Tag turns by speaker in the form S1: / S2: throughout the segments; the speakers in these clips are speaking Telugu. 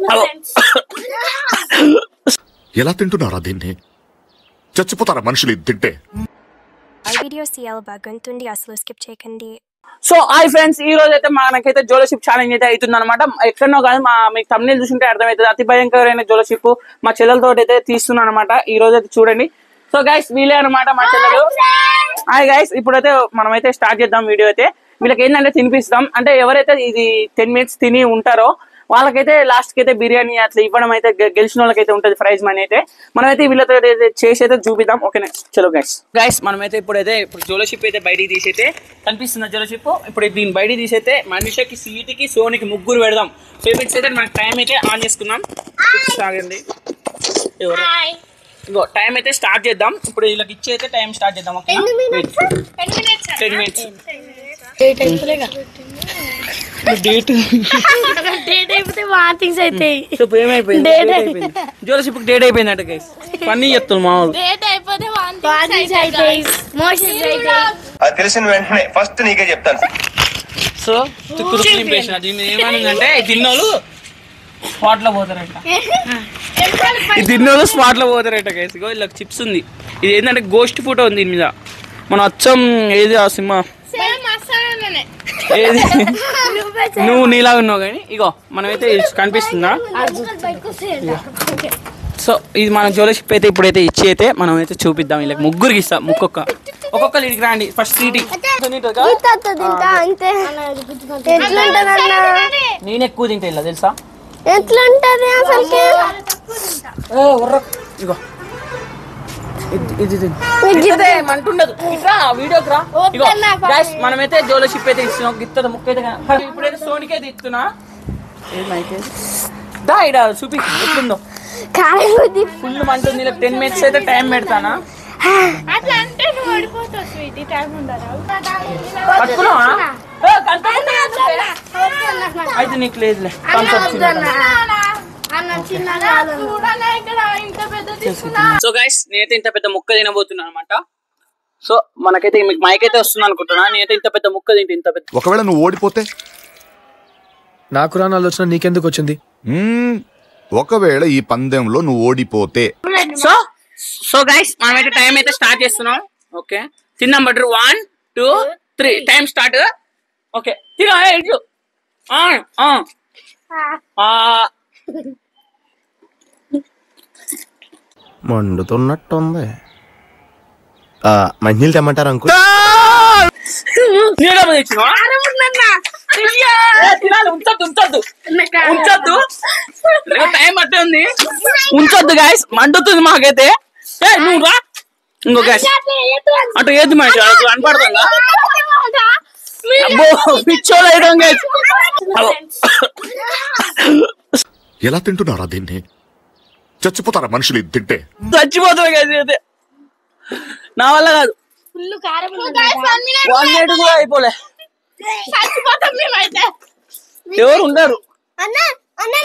S1: ఎలా తింటున్నారా దీన్ని చచ్చిపోతారా మనుషులు ఇది తింటే
S2: ఆ వీడియో సీఎల్ బాగుంటుంది అసలు స్కిప్ చేయకండి
S3: సో హాయ్ ఫ్రెండ్స్ ఈ రోజు అయితే మనకైతే జోలోషిప్ ఛాలెంజ్ అయితే అవుతుంది అనమాట ఎక్కడనో కాదు మా మీకు తమిళ చూసుంటే అర్థమవుతుంది అతి భయంకరమైన జోలోషిప్ మా చెల్లెలతో అయితే తీస్తున్నాను అనమాట ఈ రోజు అయితే చూడండి సో గైస్ వీలే అనమాట మా చెల్లెలు హాయ్ గైస్ ఇప్పుడైతే మనమైతే స్టార్ట్ చేద్దాం వీడియో అయితే వీళ్ళకి ఏంటంటే తినిపిస్తాం అంటే ఎవరైతే ఇది టెన్ మినిట్స్ తిని ఉంటారో వాళ్ళకైతే లాస్ట్ కి అయితే బిర్యానీ అట్లా ఇవ్వడం అయితే గె- గెలిచిన వాళ్ళకైతే ఉంటుంది ప్రైజ్ మనీ అయితే మనమైతే వీళ్ళతో అయితే చేసి అయితే చూపిద్దాం ఓకేనే చలో గైస్ గైస్ మనమైతే ఇప్పుడైతే ఇప్పుడు జోలోషిప్ అయితే బయటికి తీసైతే కనిపిస్తుంది జోలోషిప్ ఇప్పుడు దీన్ని బయటికి తీసైతే మనిషికి సీటికి సోనికి ముగ్గురు పెడదాం పేమెంట్స్ అయితే మనకి టైం అయితే ఆన్ చేసుకుందాం సాగండి ఎవరు ఇగో టైం అయితే స్టార్ట్ చేద్దాం ఇప్పుడు వీళ్ళకి ఇచ్చి అయితే టైం స్టార్ట్ చేద్దాం okay ten minutes date
S4: date అయిపోతే వాటింగ్స్ అవుతాయి
S3: ఇప్పుడు ఏమైపోయింది
S4: Date
S3: Date అయిపోయింది జోలసిప్ డేట్ అయిపోయిందంట గైస్ పని చెప్తాను మామూలు
S4: డేట్ అయిపోతే వాటింగ్స్ అవుతాయి మోషన్స్ అవుతాయి
S5: అది తెలిసిన వెంటనే ఫస్ట్ నీకే చెప్తాను
S3: సో తుక్కు తుక్కు నింపేసిన దీన్ని ఏమనిందంటే ఈ తిన్నోళ్ళు స్పాట్ లో పోతారంట ఈ తిన్నోళ్ళు స్పాట్ లో పోతారంట గైస్ ఇగో ఇలా చిప్స్ ఉంది ఇది ఏంటంటే గోస్ట్ ఫోటో ఉంది దీని మీద మన అచ్చం ఏది ఆ సినిమా ఏది నువ్వు నీలా ఉన్నావు కానీ ఇగో మనమైతే ఇది కనిపిస్తుందా సో ఇది మన జోలషిప్ అయితే ఇప్పుడైతే ఇచ్చి అయితే మనం అయితే చూపిద్దాం వీళ్ళకి ముగ్గురికి ఇస్తాం ముక్కొక్క ఒక్కొక్కరు ఇడికి రాండి ఫస్ట్ సీటీ
S4: అంతే ఎట్లుంటదన్నా
S3: నేను ఎక్కువ తింటా ఇలా తెలుసా
S4: ఎట్లుంటది అసలుకి
S3: ఏ, ఉర్ర. ఇగో ఇది ఇది తిను. ఇట్లదే మంటుండదు ఇట్రా వీడియోకి రా ఇగో
S4: వద్దన్నా,
S3: guys, మనమైతే జోలషిప్ అయితే ఇస్తున్నాం గిత్తద ముక్క అయితే కా- కానీ ఇప్పుడైతే సోనికే ఇస్తున్నా ఏది మైక్ ఏది? దా ఇడ చూపి ఎట్లుందో
S4: కాయబుద్ధి
S3: ఫుల్ మంటుంది ఇలా టెన్ మినిట్స్ అయితే టైం పెడతానా
S4: అట్లా అంటే నువ్వు ఓడిపోతావు స్వీట్ టైం ఉండరా
S3: పట్టుకున్నావా ఏ, కనపడకుండా అయితే నీకు లేదులే థమ్స్
S4: అన్న చిన్నగా చూడలే ఇక్కడ ఇంత పెద్ద తీసుకున్నా
S3: సో గైస్ నేనైతే ఇంత పెద్ద ముక్క తినబోతున్నాను అనమాట సో మనకైతే మీకు మైక్ అయితే వస్తుంది అనుకుంటున్నా నేనైతే ఇంత పెద్ద ముక్క తింటే ఇంత పెద్ద
S1: ఒకవేళ నువ్వు ఓడిపోతే
S6: నాకు రాని ఆలోచన నీకెందుకు వచ్చింది
S1: మ్మ్, ఒకవేళ ఈ పందెంలో నువ్వు ఓడిపోతే
S3: సో సో గైస్ మనమైతే టైం అయితే స్టార్ట్ చేస్తున్నాం ఓకే తిన్నాం butter one two three time start okay తినా ఇటు ఆ, ఆ. ఆ.
S6: మండుతున్నట్టుంది మంచినీళ్ళు తెమ్మంటారు అంకుల్
S3: నీడమ్మ తెచ్చినావా? అయ్యా, తినాలి ఉంచొద్దు ఉంచొద్దు ఉంచొద్దు టైం అట్టే ఉంది ఉంచొద్దు గాయస్ మండుతుంది మాకైతే ఏ, నువ్వు రా ఇంకో గ్యాస్ అటు ఏది మా అటు కనపడుతుందా అబ్బో పిచ్చోళ్ళు అయిపోయాం guys. అబ్బో.
S1: ఎలా తింటున్నారా దీన్ని చచ్చిపోతారా మనుషులు ఇది తింటే
S3: చచ్చిపోతుంది guys అయితే నా వల్ల కాదు
S4: ఫుల్ కారం
S3: వన్ మినిట్ కూడా అయిపోలే
S4: చచ్చిపోతాం మేమైతే
S3: ఎవరు ఉండరు
S4: అన్న అన్న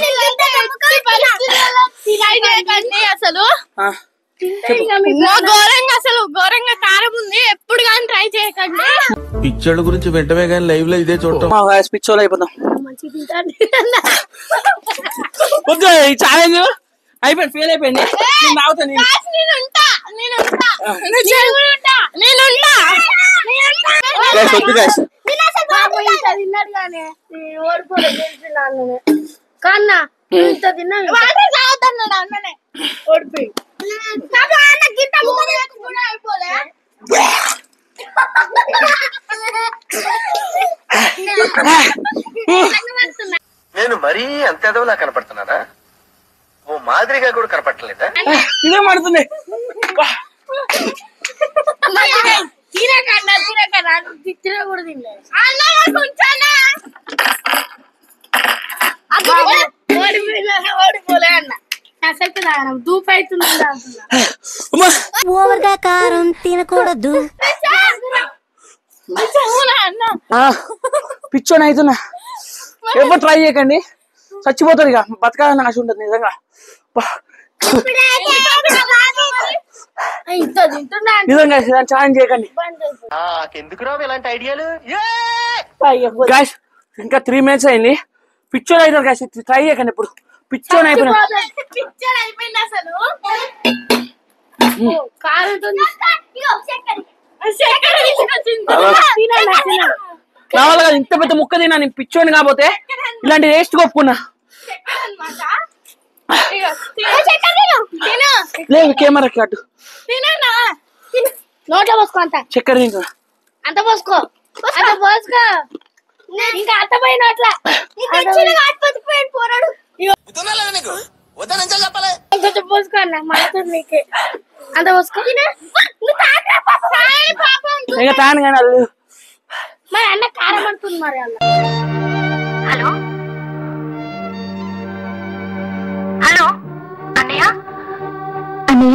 S4: తినకండి అసలు
S3: ఆ,
S4: మా ఘోరంగా అసలు ఘోరంగా కారం ఉంది ఎప్పుడు కానీ ట్రై చేయకండి
S6: పిక్చర్ల గురించి వెంటనే కానీ లైవ్ లో ఇదే చూడటం
S3: మా guys పిచ్చోళ్ళు అయిపోతాం వద్దు ఈ ఛాలెంజ్ అయిపోయింది ఫెయిల్ అయిపోయింది నేను తాగుతా నేను
S4: నేను ఉంటా నేను ఉంటా నేను కూడా ఉంటా నేను ఉంటా
S3: Guys, వద్దు guys.
S4: తిన్నాడు కానీ ఓడిపోలేదు గెలిచినాను కన్నా ఇంత తిన్నాను వాడే తాగుతున్నాడు అన్ననే ఓడిపోయి అన్న గిట్ట కూడా అయిపోలే
S5: నేను మరీ అంత ఎదవలా కనపడుతున్నానా ఓ మాదిరిగా కూడా కనపడలేదా
S3: ఇదే పడుతుంది
S4: తినకన్నా తినకన్నా తిన కూడా తినలేదు అన్న కొంచానా ఓడిపోయినా ఓడిపోలే అన్న అసలు తాగడం దూపు అవుతుంది
S3: అమ్మా.
S7: ఓవర్గా కారం తినకూడదు
S4: అన్న
S3: ఆ, పిచ్చోని అవుతున్నా ఎప్పుడు ట్రై చేయకండి చచ్చిపోతారు ఇక బతకాలని ఆశ ఉంటుంది నిజంగా బా.
S4: ఇంత తింటున్నా
S3: నిజంగా ఛాలెంజ్ చేయకండి
S5: నాకెందుకు రావు ఇలాంటి ఐడియాలు
S3: గాయస్ ఇంకా త్రీ మినిట్స్ అయింది పిక్చర్ అయితే గాయస్ ట్రై చేయకండి ఇప్పుడు పిచ్చోని అయిపోయినా
S4: పిక్చర్ అయిపోయింది అసలు కాలుతుంది చక్కెర తీసుకొచ్చింది తినండి, తినండి.
S3: నా వల్ల కాదు, ఇంత పెద్ద ముక్క తిన్నా నేను పిచ్చోని కాకపోతే ఇలాంటి టేస్ట్ కొప్పుకున్నా
S4: చక్కెర అన్నమాట. ఇగో, తిను. చక్కెర తిను. తిను.
S3: లేదు కెమెరాకి అటు
S4: తినన్నా. తిను. నోట్లో పోసుకో అంత
S3: చక్కెర తింటా
S4: అంత పోసుకో అంత పోసుకో ఇంకా అంత పోయిన అట్లా పోరాడు కొంచెం పోసుకో అన్న మనతో నీకే అంత పోసుకో నువ్వు తాగరా పాపం. సాయి పాపం.
S3: ఇంకా తాను కానీ అది
S4: మరి అన్న కారం అంటుంది మరి అన్న
S7: హలో హలో అన్నయ్య అన్నయ్య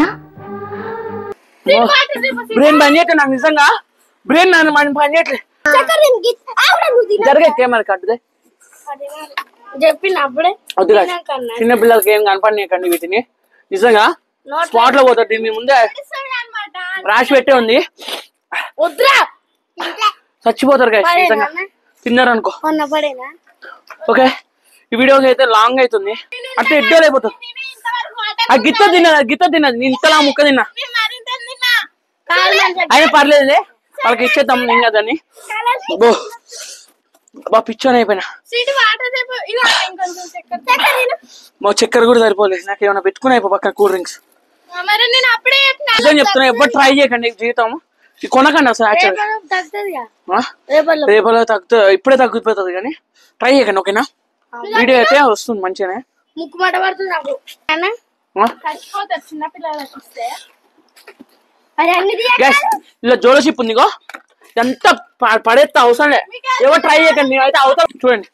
S3: బ్రెయిన్ పని చేయట్లేదు నాకు నిజంగా బ్రెయిన్ నన్ను మనం పని చేయట్లేదు జరిగే కెమెరా కట్టుదే
S4: చెప్పిన అప్పుడే
S3: వద్దుగా
S4: తినాకన్నా.
S3: చిన్న పిల్లలకి ఏం కనపడినాయి వీటిని నిజంగా
S4: నోట్లో
S3: స్పాట్ లో పోతాడు దీని ముందే రాసి పెట్టే ఉంది
S4: వద్దురా
S3: చచ్చిపోతారు guys
S4: పడేనా
S3: నిజంగా
S4: అన్న?
S3: తిన్నారు అనుకో
S4: మొన్న పడేనా
S3: ఓకే ఈ వీడియోకి అయితే లాంగ్ అవుతుంది అంటే ఎడ్డో అయిపోతుంది ఆ గిత్త తిన్నది ఆ గిత్త తిన్నది నేను ఇంతలా ముక్క తిన్నా
S4: కాదు అని చెప్పి.
S3: అయినా పర్లేదులే వాళ్ళకి ఇచ్చేద్దాం నేను కదని బో బా పిచ్చోని అయిపోయినా
S4: సీటు వాటర్ సేపు ఇగో ఇంకొంచెం చక్కెర చక్కెర తిను.
S3: మా చక్కెర కూడా సరిపోలేదు నాకు ఏమైనా పెట్టుకుని అయిపో పక్కన కూల్ డ్రింక్స్
S4: మరి నేను అప్పుడే చెప్పిన
S3: నిజం చెప్తున్నా ఎవ్వరు ట్రై చేయకండి ఈ జీవితం ఇది కొనకండి అసలు యాక్చువల్
S4: రేపటి తగ్గుతుందిగా రేపట్లో
S3: రేపలో తగ్గుతుంది ఇప్పుడే తగ్గిపోతుంది కానీ ట్రై చేయకండి ఓకేనా వీడియో అయితే వస్తుంది మంచిగానే
S4: ముక్కు మాట పడుతుంది నాకు అన్న
S3: ఆ?
S4: చచ్చిపోతారు చిన్న పిల్లలకి ఇస్తే అది అన్ని
S3: గైస్ ఇలా జోలో షిప్ ఉందిగో ఎంత ప- పడేస్తే అవసరం లే ఎవరు ట్రై చేయకండి నేనైతే అవుతా చూడండి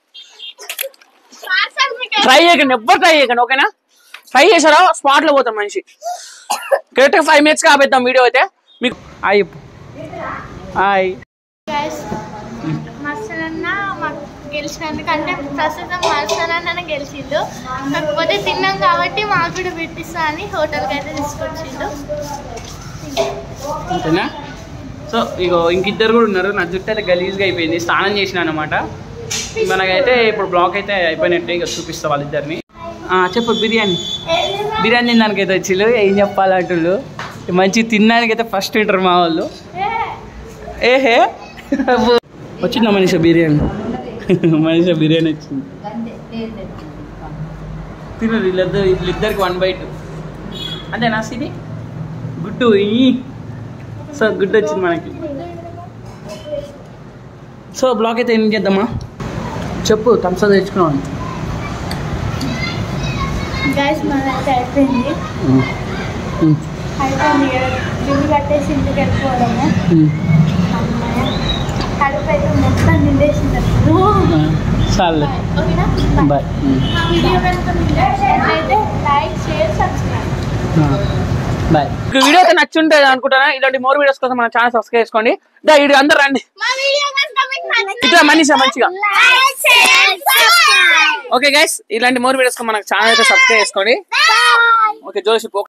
S3: ట్రై చేయకండి ఎవ్వరు ట్రై చేయకండి ఓకేనా ట్రై చేశారో స్పాట్ లో పోతాం మనిషి కరెక్ట్ గా ఫైవ్ మినిట్స్ ఆపేద్దాం వీడియో అయితే మీకు హాయ్ హాయ్
S4: మస్తనన్న మాకు గెలిచినందుకంటే ప్రస్తుతం మస్తనన్న గెలిచిండు కాకపోతే తిన్నాం కాబట్టి మాకు కూడా పెట్టిస్తా అని హోటల్కి అయితే తీసుకొచ్చిండు
S3: అంతేనా సో ఇగో ఇంకిద్దరు కూడా ఉన్నారు నా జుట్టు అయితే గలీజ్గా అయిపోయింది స్నానం చేసిన అనమాట మనకైతే ఇప్పుడు బ్లాక్ అయితే అయిపోయినట్టే ఇక చూపిస్తా వాళ్ళిద్దరిని ఆ, చెప్పు బిర్యానీ బిర్యానీ తినడానికైతే వచ్చిళ్ళు ఏం చెప్పాలంటుళ్ళు మంచి తినడానికైతే ఫస్ట్ వింటారు మా వాళ్ళు ఏహే వచ్చిందా మనిషి బిర్యానీ మనిషి బిర్యానీ వచ్చింది తినరు వీళ్ళిద్దరు వీళ్ళిద్దరికి వన్ బై టూ అంతేనా సిది గుడ్డు ఈ సో గుడ్డు వచ్చింది మనకి సో బ్లాక్ అయితే ఏం చేద్దామా చెప్పు థమ్స్ అప్ తెచ్చుకున్నాం
S4: గైస్ మనైతే అయిపోయింది అయిపోయింది బిల్లు కట్టేసి ఇంటికి వెళ్ళిపోవడము అమ్మాయి కడుపు అయితే మొత్తం నిండేసింది అసలు
S3: చాలే
S4: ఓకేనా
S3: బాయ్
S4: మా వీడియో కనుక మీకు నచ్చినట్లయితే like share subscribe
S3: bye video అయితే నచ్చుంటుంది అనుకుంటానా ఇలాంటి మోర్ వీడియోస్ కోసం మన ఛానల్ సబ్స్క్రైబ్ చేసుకోండి దా ఇటు అందరు రండి
S4: మా వీడియో కనుక మీకు నచ్చినట్లయితే
S3: ఇట్లా మనీషా మంచిగా
S4: like share subscribe
S3: okay guys ఇలాంటి మోర్ వీడియోస్ మన ఛానల్ అయితే సబ్స్క్రైబ్ చేసుకోండి
S4: బాయ్
S3: ఓకే జోషి